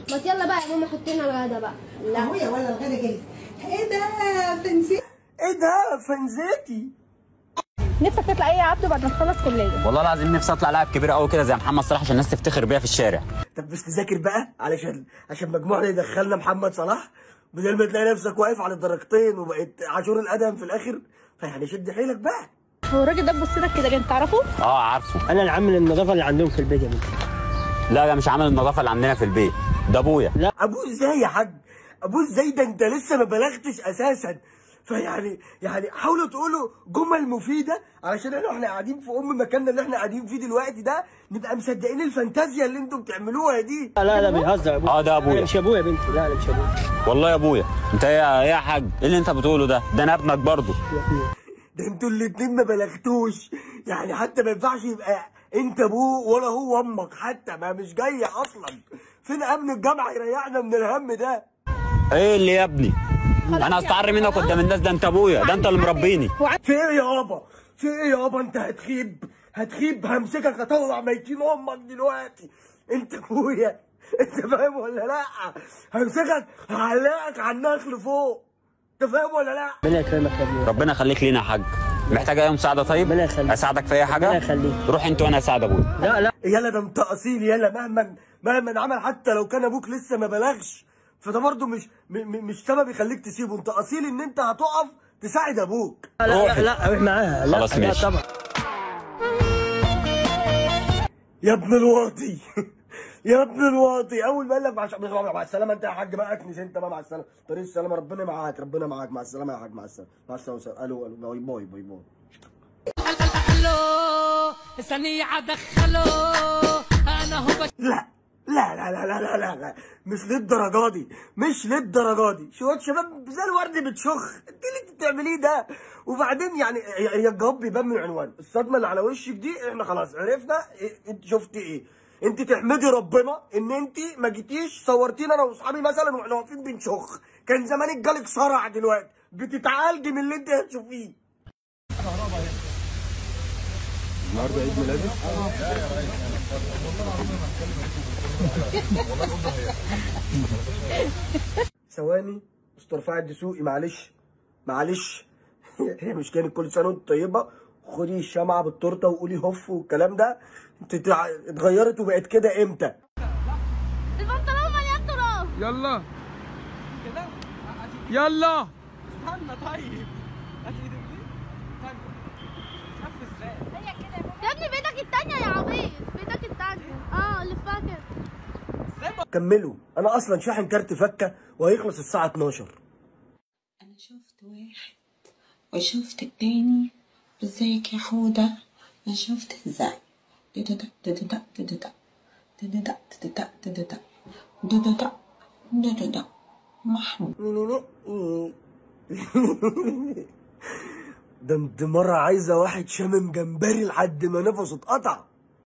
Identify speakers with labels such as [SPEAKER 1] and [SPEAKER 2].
[SPEAKER 1] بس يلا بقى يا ماما حط لنا الغدا بقى لا
[SPEAKER 2] ابويا ولا الغدا جاهز ايه ده فنسي
[SPEAKER 3] ايه ده فنزاتي
[SPEAKER 4] نفسك تطلع ايه يا عبدو بعد ما تخلص كليه
[SPEAKER 5] والله العظيم نفسي اطلع لاعب كبير قوي كده زي محمد صلاح عشان الناس تفتخر بيا في الشارع
[SPEAKER 3] طب بس تذاكر بقى علشان عشان مجموعنا يدخلنا محمد صلاح بدل ما تلاقي نفسك واقف على الدرجتين وبقيت عاشور الادم في الاخر فيعني شد حيلك بقى
[SPEAKER 4] هو الراجل ده بص لك كده انت تعرفه
[SPEAKER 5] اه عارفه
[SPEAKER 3] انا اللي عامل النظافه اللي عندهم في البيت يا بنتي
[SPEAKER 5] لا ده مش عامل النظافه اللي عندنا في البيت ده ابويا
[SPEAKER 3] لا ابوه ازاي يا حاج ابوه ازاي ده انت لسه ما بلغتش اساسا فيعني يعني حاولوا تقولوا جمل مفيده علشان احنا احنا قاعدين في ام مكاننا اللي احنا قاعدين فيه دلوقتي ده نبقى مصدقين الفانتازيا اللي انتم بتعملوها دي
[SPEAKER 6] لا لا بيهزر ابويا
[SPEAKER 5] اه ده ابويا
[SPEAKER 6] انا مش ابويا يا بنتي لا لا مش ابويا
[SPEAKER 5] والله يا ابويا انت ايه ايه يا حاج ايه اللي انت بتقوله ده ده انا ابنك برضه
[SPEAKER 3] ده انتوا الاتنين ما بلغتوش يعني حتى ما ينفعش يبقى انت ابوه ولا هو امك حتى ما مش جاي اصلا فين امن الجامعه يريحنا من الهم ده
[SPEAKER 5] ايه اللي يا ابني انا استعر منك قدام الناس ده انت ابويا ده انت اللي مربيني
[SPEAKER 3] في ايه يابا في ايه يابا انت هتخيب هتخيب همسكك اطلع ميتين امك دلوقتي انت ابويا انت فاهم ولا لا همسكك هعلقك على النخل فوق انت فاهم ولا لا
[SPEAKER 6] ربنا يكرمك يا ابني
[SPEAKER 5] ربنا يخليك لينا يا حاج محتاج اي مساعده طيب
[SPEAKER 6] ربنا يخليك.
[SPEAKER 5] اساعدك في اي حاجه
[SPEAKER 6] ربنا يخليك.
[SPEAKER 5] روح انت وانا اساعد ابويا
[SPEAKER 6] لا لا
[SPEAKER 3] يلا ده انت اصيل يلا مهما مهما عمل حتى لو كان ابوك لسه ما بلغش فده برضه مش م م مش سبب يخليك تسيبه انت اصيل ان انت هتقف تساعد ابوك
[SPEAKER 6] لا لا
[SPEAKER 5] روحي.
[SPEAKER 6] لا روح معاها لا
[SPEAKER 5] خلاص
[SPEAKER 6] لا
[SPEAKER 5] ماشي.
[SPEAKER 6] طبعا
[SPEAKER 3] يا ابن الواطي يا ابن الواطي اول ما قال لك مع, مع السلامه انت يا حاج بقى اكنس انت بقى مع السلامه طريق السلامه ربنا معاك ربنا معاك مع السلامه يا حاج مع السلامه مع السلامه الو الو باي باي باي باي
[SPEAKER 7] دخله ثانية دخله انا هو
[SPEAKER 3] لا لا لا لا لا لا لا, لا. مش للدرجه دي مش للدرجه دي شويه شباب زي الورد بتشخ انت اللي انت بتعمليه ده وبعدين يعني هي هي الجواب بيبان من العنوان الصدمه اللي على وشك دي احنا خلاص عرفنا إيه انت شفتي ايه انت تحمدي ربنا ان انت ما جيتيش صورتينا انا واصحابي مثلا واحنا واقفين بنشخ كان زمانك جالك صرع دلوقتي بتتعالجي من اللي انت هتشوفيه ثواني استرفاع الدسوقي معلش معلش هي مش كانت كل سنه وانت طيبه خدي الشمعة بالتورته وقولي هف والكلام ده انت تع- اتغيرت وبقت كده امتى؟
[SPEAKER 1] البنطلون مليان تراب
[SPEAKER 7] يلا يلا
[SPEAKER 1] يا ابني بيتك التانية يا عبيط بيتك التانية اه اللي فاكر
[SPEAKER 3] كملوا انا اصلا شاحن كارت فكه وهيخلص الساعه 12
[SPEAKER 2] انا شفت واحد وشفت التاني ازيك يا حودة انا شفت ازاي دددا دددا دددا دددا دددا دددا دددا دددا محمود
[SPEAKER 3] ده انت مرة عايزة واحد شامم جمبري لحد ما نفسه اتقطع